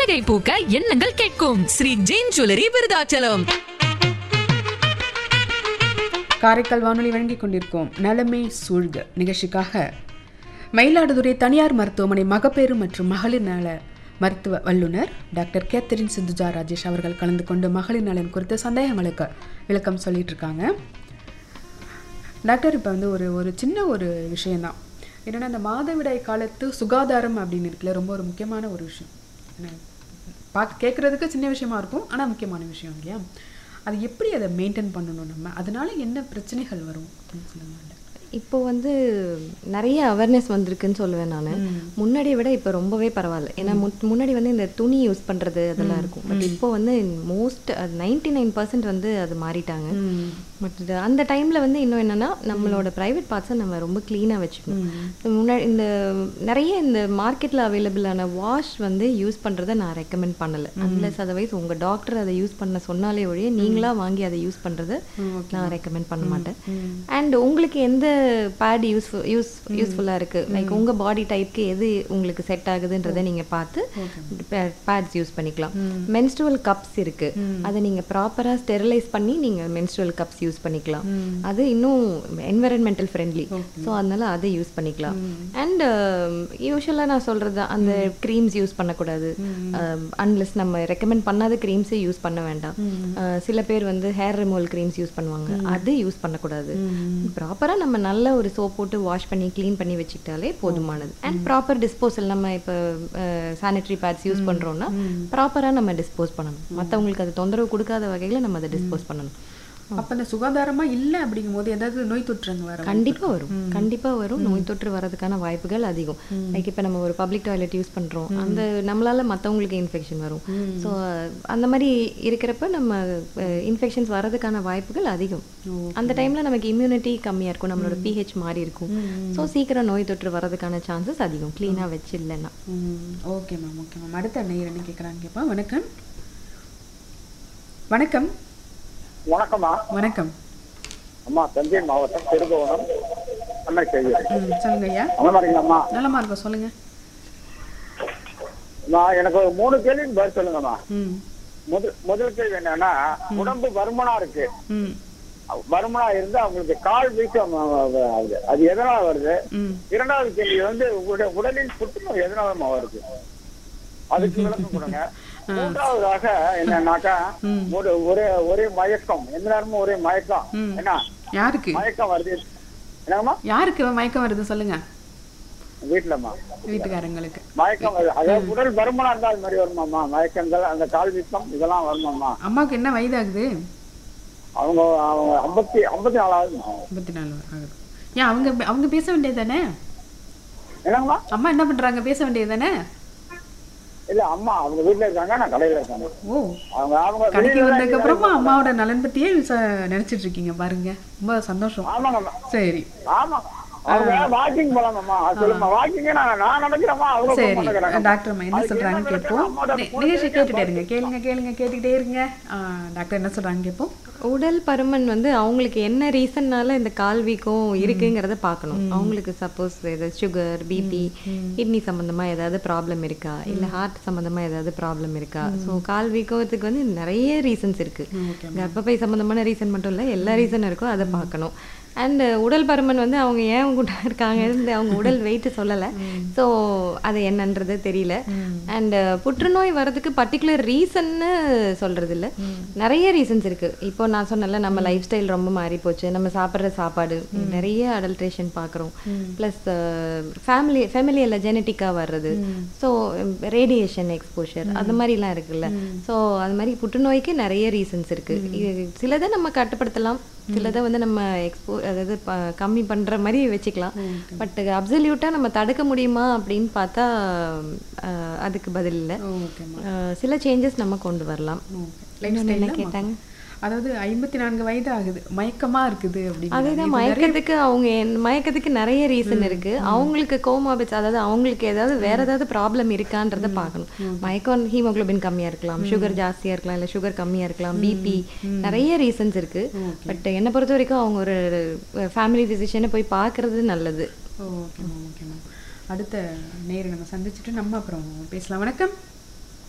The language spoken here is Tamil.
புன்னகை பூக்க எண்ணங்கள் கேட்கும் ஸ்ரீ ஜெயின் ஜுவல்லரி விருதாச்சலம் காரைக்கால் வானொலி வழங்கிக் கொண்டிருக்கோம் நலமே சூழ்க நிகழ்ச்சிக்காக மயிலாடுதுறை தனியார் மருத்துவமனை மகப்பேறு மற்றும் மகளிர் நல மருத்துவ வல்லுநர் டாக்டர் கேத்தரின் சிந்துஜா ராஜேஷ் அவர்கள் கலந்து கொண்டு மகளிர் நலன் குறித்த சந்தேகங்களுக்கு விளக்கம் சொல்லிட்டு இருக்காங்க டாக்டர் இப்போ வந்து ஒரு ஒரு சின்ன ஒரு விஷயம்தான் என்னென்னா இந்த மாதவிடாய் காலத்து சுகாதாரம் அப்படின்னு இருக்குல்ல ரொம்ப ஒரு முக்கியமான ஒரு விஷயம் என்ன, பார்க்க கேட்குறதுக்கு சின்ன விஷயமா இருக்கும் ஆனால் முக்கியமான விஷயம் இல்லையா அது எப்படி அதை மெயின்டைன் பண்ணணும் நம்ம அதனால என்ன பிரச்சனைகள் வரும் அப்படின்னு சொல்லுங்க இப்போ வந்து நிறைய அவேர்னஸ் வந்திருக்குன்னு சொல்லுவேன் நான் முன்னாடியை விட இப்போ ரொம்பவே பரவாயில்ல ஏன்னா முன்- முன்னாடி வந்து இந்த துணி யூஸ் பண்ணுறது அதெல்லாம் இருக்கும் பட் இப்போ வந்து மோஸ்ட் நைன்டி நைன் பர்சன்ட் வந்து அது மாறிட்டாங்க பட் இது அந்த டைமில் வந்து இன்னும் என்னன்னா நம்மளோட ப்ரைவேட் பார்ட்ஸை நம்ம ரொம்ப க்ளீனாக வச்சுக்கணும் முன்னாடி இந்த நிறைய இந்த மார்க்கெட்டில் அவைலபிளான வாஷ் வந்து யூஸ் பண்ணுறதை நான் ரெக்கமெண்ட் பண்ணலை அன்லெஸ் அதர்வைஸ் உங்கள் டாக்டர் அதை யூஸ் பண்ண சொன்னாலே ஒழிய நீங்களா வாங்கி அதை யூஸ் பண்ணுறதை நான் ரெக்கமெண்ட் பண்ண மாட்டேன் அண்ட் உங்களுக்கு எந்த பேட் யூஸ்ஃபுல் யூஸ் யூஸ்ஃபுல்லாக இருக்குது லைக் உங்கள் பாடி டைப்க்கு எது உங்களுக்கு செட் ஆகுதுன்றதை நீங்கள் பார்த்து பேட்ஸ் யூஸ் பண்ணிக்கலாம் மென்ஸ்ட்ருவல் கப்ஸ் இருக்குது அதை நீங்கள் ப்ராப்பராக ஸ்டெரிலைஸ் பண்ணி நீங்கள் மென்ஸ்ட்ருவல் கப்ஸ் யூஸ் பண்ணிக்கலாம் அது இன்னும் என்வரன்மெண்டல் ஃப்ரெண்ட்லி ஸோ அதனால அதை யூஸ் பண்ணிக்கலாம் அண்ட் யூஸ்வலாக நான் சொல்கிறது அந்த க்ரீம்ஸ் யூஸ் பண்ணக்கூடாது அன்லெஸ் நம்ம ரெக்கமெண்ட் பண்ணாத க்ரீம்ஸே யூஸ் பண்ண வேண்டாம் அஹ், சில பேர் வந்து ஹேர் ரிமூவல் க்ரீம்ஸ் யூஸ் பண்ணுவாங்க அது யூஸ் பண்ணக்கூடாது ப்ராப்பராக நம்ம நல்ல ஒரு சோப் போட்டு வாஷ் பண்ணி க்ளீன் பண்ணி வச்சுக்கிட்டாலே போதுமானது அண்ட் ப்ராப்பர் டிஸ்போசல் நம்ம இப்போ சானிட்டரி பேட்ஸ் யூஸ் பண்ணுறோம்னா ப்ராப்பராக நம்ம டிஸ்போஸ் பண்ணணும் மற்றவங்களுக்கு அது தொந்தரவு கொடுக்காத வகையில் நம்ம அதை டிஸ்போஸ் பண்ணணும் அப்போ அந்த சுகாதாரமா இல்லை அப்படிங்கும்போது ஏதாவது நோய் தொற்றுங்க வர கண்டிப்பா வரும் கண்டிப்பா வரும் நோய் தொற்று வரதுக்கான வாய்ப்புகள் அதிகம் லைக் இப்போ நம்ம ஒரு பப்ளிக் டாய்லெட் யூஸ் பண்றோம் அந்த நம்மளால மத்தவங்களுக்கு இன்ஃபெக்ஷன் வரும் ஸோ அந்த மாதிரி இருக்கிறப்ப நம்ம இன்ஃபெக்ஷன்ஸ் வரதுக்கான வாய்ப்புகள் அதிகம் அந்த டைம்ல நமக்கு இம்யூனிட்டி கம்மியா இருக்கும் நம்மளோட பிஹெச் மாறி இருக்கும் ஸோ சீக்கிரம் நோய் தொற்று வரதுக்கான சான்சஸ் அதிகம் க்ளீனாக வச்சு இல்லைன்னா ஓகே மேம் ஓகே மேம் அடுத்த நேயர் என்ன கேட்குறாங்க கேட்பா வணக்கம் வணக்கம் வணக்கம்மா வணக்கம் அம்மா தஞ்சை மாவட்டம் திருபுவனம் அன்னை செய்தி ம் சொல்லுங்க ஐயா நல்லா இருக்கீங்களாம்மா நலமா இருக்கோம் சொல்லுங்க நான் எனக்கு ஒரு மூணு கேள்விக்கு பதில் சொல்லுங்கம்மா ம் முதல் முதல் கேள்வி என்னன்னா உடம்பு வருமனா இருக்கு ம் வருமனா இருந்து அவங்களுக்கு கால் வீக்கம் ஆகுது அது எதனால வருது ம் இரண்டாவது கேள்வி வந்து உங்களுடைய உடலில் புற்றுநோய் எதனாலமா வருது அதுக்கு விளக்கம் கொடுங்க மூன்றாவதாக என்னன்னாக்கா ஒரு ஒரே ஒரே மயக்கம் எந்த நேரமும் ஒரே மயக்கம் என்ன யாருக்கு மயக்கம் வருது என்னங்கம்மா யாருக்கு மயக்கம் வருது சொல்லுங்க வீட்டுலம்மா வீட்டுக்காரங்களுக்கு மயக்கம் வருது அதாவது உடல் பருமனா இருந்தா அது மாதிரி வருமாம்மா மயக்கங்கள் அந்த கால் வீக்கம் இதெல்லாம் வருமாம்மா அம்மாவுக்கு என்ன வயதாகுது அவங்க அவங்க ஐம்பத்தி ஐம்பத்தி நாலாவது ஐம்பத்தி நாலு ஆகுது ஏன் அவங்க அவங்க பேச வேண்டியது தானே என்னங்கம்மா அம்மா என்ன பண்றாங்க பேச வேண்டியது தானே இல்ல அம்மா அவங்க வீட்டுல இருக்காங்க நான் கடையில இருக்காங்க ஓ அவங்க அவங்க கடைக்கு வெளியில வந்ததுக்கு தான் அப்புறமா அம்மாவோட நலன் பத்தியே ச- நினைச்சிட்டு இருக்கீங்க பாருங்க ரொம்ப சந்தோஷம் ஆமாங்கம்மா சரி ஆமா அவங்க வாக்கிங் போலாங்கம்மா அது சொல்லுமா வாக்கிங் நான் நான் நடக்கிறேம்மா அவங்க போக சரி மாட்டேங்கிறாங்க. டாக்டர் அம்மா என்ன அதுக்கு சொல்றாங்க என்ன கேட்போம் அம்மாவோட நி- phone நிகழ்ச்சி பேசி கேட்டுட்டே இருங்க கேளுங்க கேளுங்க கேட்டுக்கிட்டே இருங்க ஆ, டாக்டர் என்ன சொல்றாங்க கேட்போம் உடல் பருமன் வந்து அவங்களுக்கு என்ன ரீசன்னால இந்த கால் வீக்கம் இருக்குங்கிறத பார்க்கணும் அவங்களுக்கு சப்போஸ் ஏதாவது சுகர் பிபி கிட்னி சம்பந்தமா ஏதாவது ப்ராப்ளம் இருக்கா இல்ல ஹார்ட் சம்பந்தமா ஏதாவது ப்ராப்ளம் இருக்கா ஸோ கால் வீக்கத்துக்கு வந்து நிறைய ரீசன்ஸ் இருக்கு கர்ப்பப்பை சம்பந்தமான ரீசன் மட்டும் இல்ல எல்லா ரீசனும் இருக்கோ அதை பார்க்கணும் அண்ட் உடல் பருமன் வந்து அவங்க ஏன் கூட இருக்காங்க இருந்து அவங்க உடல் வெயிட் சொல்லலை ஸோ அது என்னன்றது தெரியல அண்ட் புற்றுநோய் வர்றதுக்கு பர்டிகுலர் ரீசன்னு சொல்றது இல்ல நிறைய ரீசன்ஸ் இருக்கு இப்போ நான் சொன்னேன்ல நம்ம லைஃப் ஸ்டைல் ரொம்ப மாறி போச்சு நம்ம சாப்பிட்ற சாப்பாடு நிறைய அடல்ட்ரேஷன் பார்க்குறோம் ப்ளஸ் ஃபேமிலி ஃபேமிலியில் ஜெனட்டிக்காக வர்றது ஸோ ரேடியேஷன் எக்ஸ்போஷர் அந்த மாதிரிலாம் இருக்குல்ல ஸோ அது மாதிரி புற்றுநோய்க்கு நிறைய ரீசன்ஸ் இருக்கு இது சிலதை நம்ம கட்டுப்படுத்தலாம் சிலதை வந்து நம்ம எக்ஸ்போ அதாவது ப- கம்மி பண்ற மாதிரி வச்சுக்கலாம் பட் அப்சல்யூட்டாக நம்ம தடுக்க முடியுமா அப்படின்னு பார்த்தா அஹ், அதுக்கு பதில் இல்லை ஓகேம்மா சில சேஞ்சஸ் நம்ம கொண்டு வரலாம் லைஃப் இன்னொன்னு என்ன ஸ்டைலில் கேட்டாங்க அதாவது ஐம்பத்தி நான்கு வயது ஆகுது மயக்கமா இருக்குது அப்படின்னு அதுதான் மயக்கத்துக்கு அவங்க என்- மயக்கத்துக்கு நிறைய ரீசன் இருக்கு அவங்களுக்கு கோமாபிட்ஸ் அதாவது அவங்களுக்கு ஏதாவது வேற ஏதாவது ப்ராப்ளம் இருக்கான்றத பார்க்கணும் மயக்கம் ஹீமோகுளோபின் கம்மியா இருக்கலாம் சுகர் ஜாஸ்தியா இருக்கலாம் இல்ல சுகர் கம்மியா இருக்கலாம் பிபி நிறைய ரீசன்ஸ் இருக்கு பட் என்னை பொறுத்த வரைக்கும் அவங்க ஒரு ஃபேமிலி டிசிஷனை போய் பார்க்கறது நல்லது ஓகே மேம் ஓகே மேம் அடுத்த நேரம் நம்ம சந்திச்சுட்டு நம்ம அப்புறம் பேசலாம் வணக்கம்